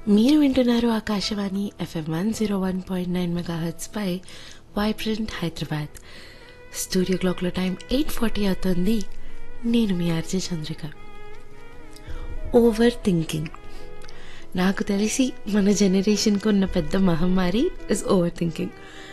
మీరు వింటున్నారు Akashvani FM one zero one point nine mega పై వైబ్రెంట్ హైదరాబాద్ స్టూడియో క్లాక్లో టైం ఎయిట్ ఫార్టీ అవుతుంది నేను మీ ఆర్జే చంద్రిక ఓవర్ థింకింగ్ నాకు తెలిసి మన జనరేషన్కి ఉన్న పెద్ద మహమ్మారి ఇస్ ఓవర్ థింకింగ్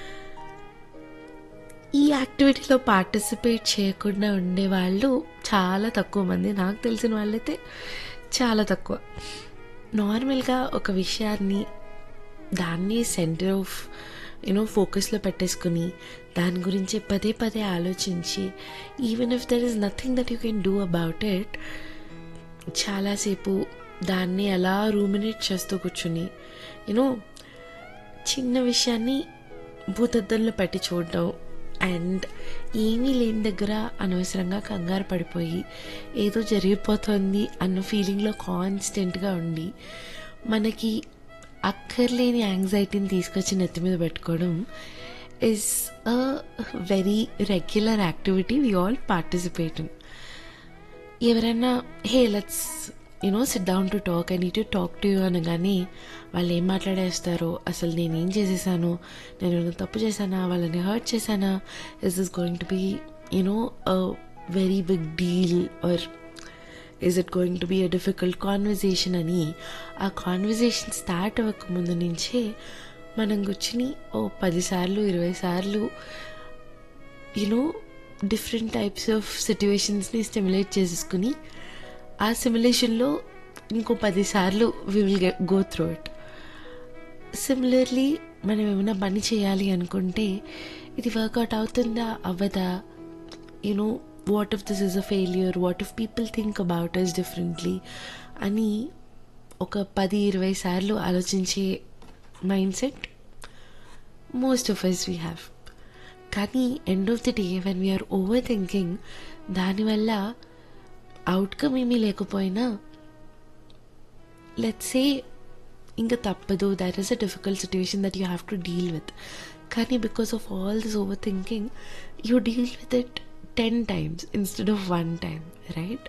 ఈ యాక్టివిటీలో పార్టిసిపేట్ చేయకుండా ఉండే వాళ్ళు చాలా తక్కువ మంది నాకు తెలిసిన వాళ్ళైతే చాలా తక్కువ నార్మల్గా ఒక విషయాన్ని దాన్ని సెంటర్ ఆఫ్ యూనో ఫోకస్లో పెట్టేసుకుని దాని గురించి పదే పదే ఆలోచించి even if there is nothing that you can do about it చాలాసేపు దాన్ని అలా రూమినేట్ చేస్తూ కూర్చుని యూనో చిన్న విషయాన్ని భూతద్దంలో పెట్టి చూడడం అండ్ ఏమీ లేని దగ్గర అనవసరంగా కంగారు పడిపోయి ఏదో జరిగిపోతుంది అన్న ఫీలింగ్లో కాన్స్టెంట్గా ఉండి మనకి అక్కర్లేని యాంగ్జైటీని తీసుకొచ్చి నెత్తి మీద పెట్టుకోవడం is a very regular activity we all participate in ఎవరైనా hey let's you know sit down to talk I need to talk to you అనగానే వాళ్ళు ఏం మాట్లాడేస్తారో అసలు నేనేం చేసేసాను నేను ఏమైనా తప్పు చేశానా వాళ్ళని హర్ట్ చేశానా is is going to be you know a very big deal or is it going to be a difficult conversation అని ఆ కాన్వర్జేషన్ స్టార్ట్ అవ్వక ముందు నుంచే మనం కూర్చుని ఓ పదిసార్లు ఇరవై సార్లు యూనో డిఫరెంట్ టైప్స్ ఆఫ్ సిట్యువేషన్స్ని స్టిమ్యులేట్ చేసేసుకుని ఆ సిమ్యులేషన్లో ఇంకో పదిసార్లు we will get go through it similarly మనం ఏమైనా పని చేయాలి అనుకుంటే ఇది వర్కౌట్ అవుతుందా అవ్వదా you know what if this is a failure what if people think about us differently అని ఒక పది ఇరవై సార్లు ఆలోచించే mind set most of us we have కానీ end of the day when we are over thinking దానివల్ల అవుట్కమ్ ఏమీ లేకపోయినా లెట్స్ సే ఇంకా తప్పదు that is a difficult situation that you have to deal with కానీ because of all this over thinking you deal with it ten times instead of one time right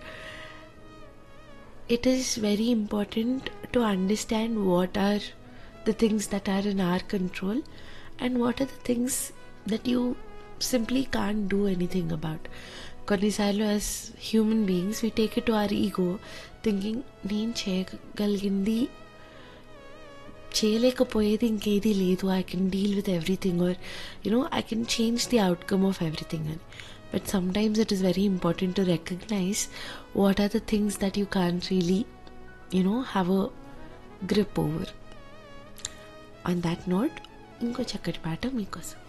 it is very important to understand what are the things that are in our control and what are the things that you simply can't do anything about కొన్నిసార్లు as human beings we take it to our ego thinking నేను చేయగలిగింది చేయలేకపోయేది ఇంకేది లేదు I can deal with everything or you know I can change the outcome of everything అని but sometimes it is very important to recognize what are the things that you can't really you know have a grip over on that note ఇంకో చక్కటి పాట మీకోసం